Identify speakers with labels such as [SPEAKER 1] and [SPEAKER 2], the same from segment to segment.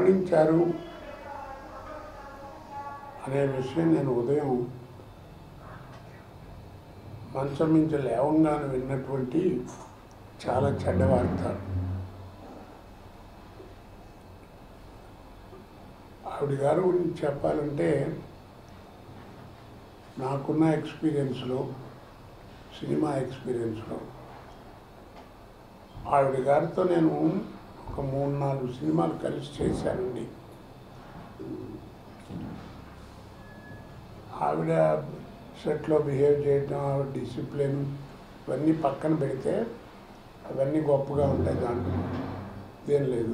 [SPEAKER 1] మరణించారు అనే విషయం నేను ఉదయం మంచం నుంచి లేవంగానే విన్నటువంటి చాలా చెడ్డ వార్త ఆవిడ గారి గురించి చెప్పాలంటే నాకున్న ఎక్స్పీరియన్స్లో సినిమా ఎక్స్పీరియన్స్లో ఆవిడ గారితో నేను ఒక మూడు నాలుగు సినిమాలు కలిసి చేశానండి ఆవిడ సెట్లో బిహేవ్ చేయటం ఆవిడ డిసిప్లిన్ ఇవన్నీ పక్కన పెడితే అవన్నీ గొప్పగా ఉంటాయి దాంట్లో ఏం లేదు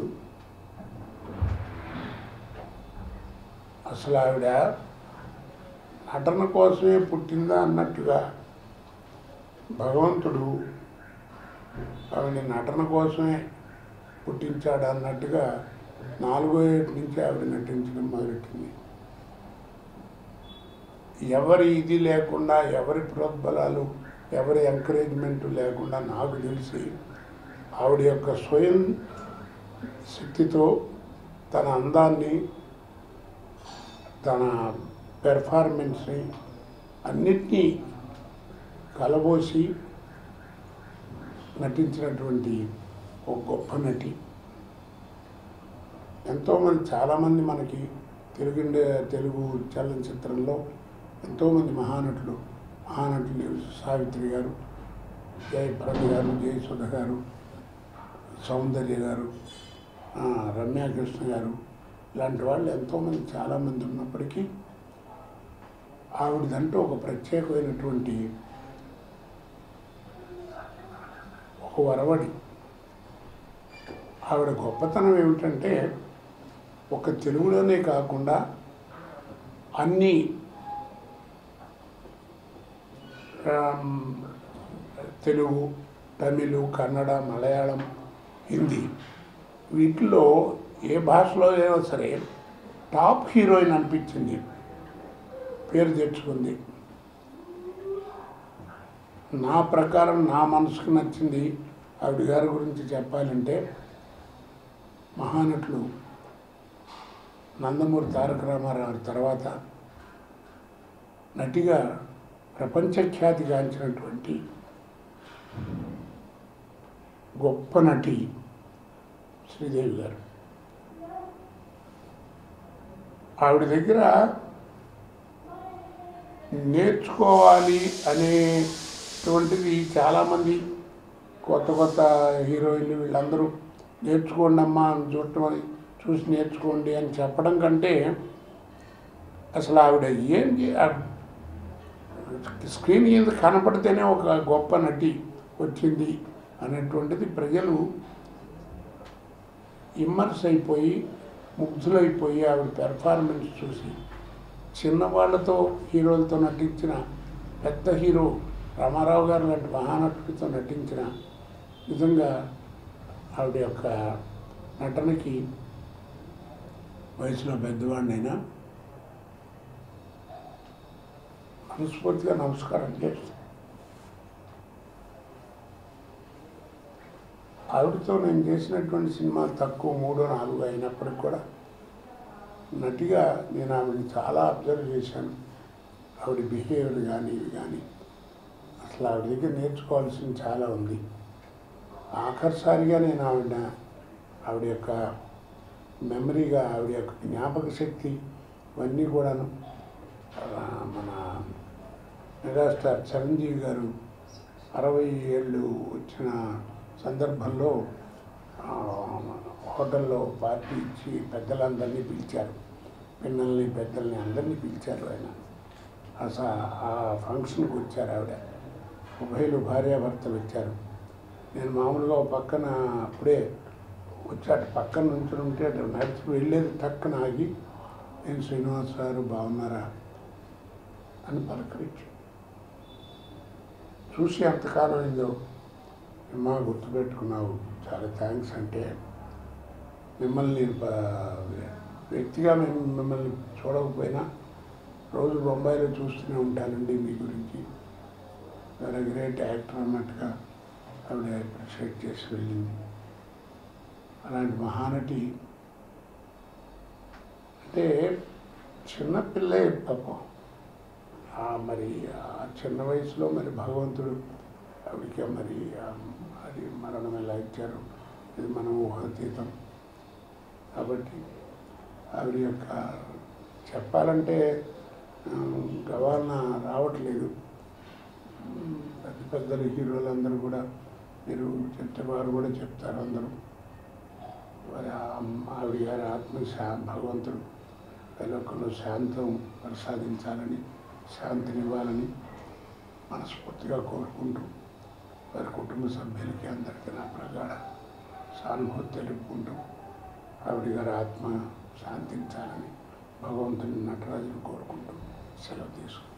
[SPEAKER 1] అసలు ఆవిడ నటన కోసమే పుట్టిందా అన్నట్టుగా భగవంతుడు ఆవిడ నటన కోసమే పుట్టించాడు అన్నట్టుగా నాలుగో ఏటి నుంచి ఆవిడ నటించడం మొదలెట్టింది ఎవరి ఇది లేకుండా ఎవరి ప్రోద్బలాలు ఎవరి ఎంకరేజ్మెంట్ లేకుండా నాకు తెలిసి ఆవిడ యొక్క స్వయం శక్తితో తన అందాన్ని తన పెర్ఫార్మెన్స్ని అన్నిటినీ కలబోసి నటించినటువంటి ఒక గొప్ప నటి ఎంతోమంది చాలామంది మనకి తెలుగు ఇండి- తెలుగు చలనచిత్రంలో ఎంతోమంది మహానటులు మహానటులు సావిత్రి గారు జయప్రద గారు జయసుధ గారు సౌందర్య గారు ఆ, రమ్యాకృష్ణ గారు ఇలాంటి వాళ్ళు ఎంతోమంది చాలామంది ఉన్నప్పటికీ ఆవిడదంటూ ఒక ప్రత్యేకమైనటువంటి ఒక వరవడి ఆవిడ గొప్పతనం ఏమిటంటే ఒక తెలుగులోనే కాకుండా అన్ని ఆమ్, తెలుగు తమిళ్ కన్నడ మలయాళం హిందీ వీటిలో ఏ భాషలో అయినా సరే టాప్ హీరోయిన్ అనిపించింది పేరు తెచ్చుకుంది నా ప్రకారం నా మనసుకు నచ్చింది ఆవిడ గారి గురించి చెప్పాలంటే మహానటులు నందమూరి తారక రామారావు తర్వాత నటిగా ప్రపంచఖ్యాతిగాంచినటువంటి గొప్ప నటి శ్రీదేవి గారు ఆవిడ దగ్గర నేర్చుకోవాలి అనేటువంటిది చాలామంది కొత్త కొత్త హీరోయిన్లు వీళ్ళందరూ నేర్చుకోండి అమ్మా అని చూడటం అని చూసి నేర్చుకోండి అని చెప్పడం కంటే అసలు ఆవిడ ఏం చే- ఆ స్క్రీన్ మీద కనపడితేనే ఒక గొప్ప నటి వచ్చింది అనేటువంటిది ప్రజలు ఇమ్మర్స్ అయిపోయి ముగ్ధులైపోయి ఆవిడ పెర్ఫార్మెన్స్ చూసి చిన్నవాళ్లతో హీరోలతో నటించిన పెద్ద హీరో రామారావు గారు లాంటి మహానటుడితో నటించిన నిజంగా ఆవిడ యొక్క నటనకి వయసులో పెద్దవాడినైనా మనస్ఫూర్తిగా నమస్కారం చేస్తాను ఆవిడతో నేను చేసినటువంటి సినిమాలు తక్కువ మూడు నాలుగు అయినప్పటికి కూడా నటిగా నేను ఆవిడని చాలా అబ్జర్వ్ చేశాను ఆవిడ బిహేవియర్ కానీ ఇవి కానీ అసలు ఆవిడ దగ్గర నేర్చుకోవాల్సింది చాలా ఉంది ఆఖరిసారిగా నేను ఆవిడ ఆవిడ యొక్క మెమరీగా ఆవిడ యొక్క జ్ఞాపక శక్తి ఇవన్నీ కూడాను ఆ, మన మెగాస్టార్ చిరంజీవి గారు అరవై ఏళ్ళు వచ్చిన సందర్భంలో ఆ, హోటల్లో పార్టీ ఇచ్చి పెద్దలందరినీ పిలిచారు పిల్లల్ని పెద్దల్ని అందరినీ పిలిచారు ఆయన అసలు ఆ ఫంక్షన్కి వచ్చారు ఆవిడ ఉభయలు భార్యాభర్తలు వచ్చారు నేను మామూలుగా ఒక పక్కన అప్పుడే వచ్చాడు పక్కన నుంచి ఉంటే అటు నడిచి వెళ్ళేది టక్కన ఆగి నేను శ్రీనివాస్ గారు బాగున్నారా అని పలకరించి చూసి ఎంతకాలం అయిందో అమ్మా గుర్తుపెట్టుకున్నావు చాలా థ్యాంక్స్ అంటే మిమ్మల్ని నేను ప- వ్యక్తిగా మేము మిమ్మల్ని చూడకపోయినా రోజు బొంబాయిలో చూస్తూనే ఉంటానండి మీ గురించి చాలా గ్రేట్ యాక్టర్ అన్నట్టుగా ఆవిడ అప్రిషియేట్ చేసి వెళ్ళింది అలాంటి మహానటి అంటే చిన్నపిల్లే పాపం ఆ మరి ఆ చిన్న వయసులో మరి భగవంతుడు ఆవిడకి మరి ఆ అది మరణం ఎలా ఇచ్చారు ఇది మనం ఊహాతీతం కాబట్టి ఆవిడ యొక్క చెప్పాలంటే ఆ, గవాలన రావట్లేదు ఉమ్, పెద్ద పెద్దల హీరోలందరూ కూడా మీరు చెప్తే వారు కూడా చెప్తారు అందరూ వారి ఆ- ఆవిడ గారి ఆత్మ శా భగవంతుడు లోకంలో శాంతం ప్రసాదించాలని శాంతినివ్వాలని మనస్ఫూర్తిగా కోరుకుంటూ వారి కుటుంబ సభ్యులకి అందరికీ నా ప్రగాఢ సానుభూతి తెలుపుకుంటూ ఆవిడ గారి ఆత్మ శాంతించాలని భగవంతుని నటరాజును కోరుకుంటూ సెలవు తీసుకుంటాను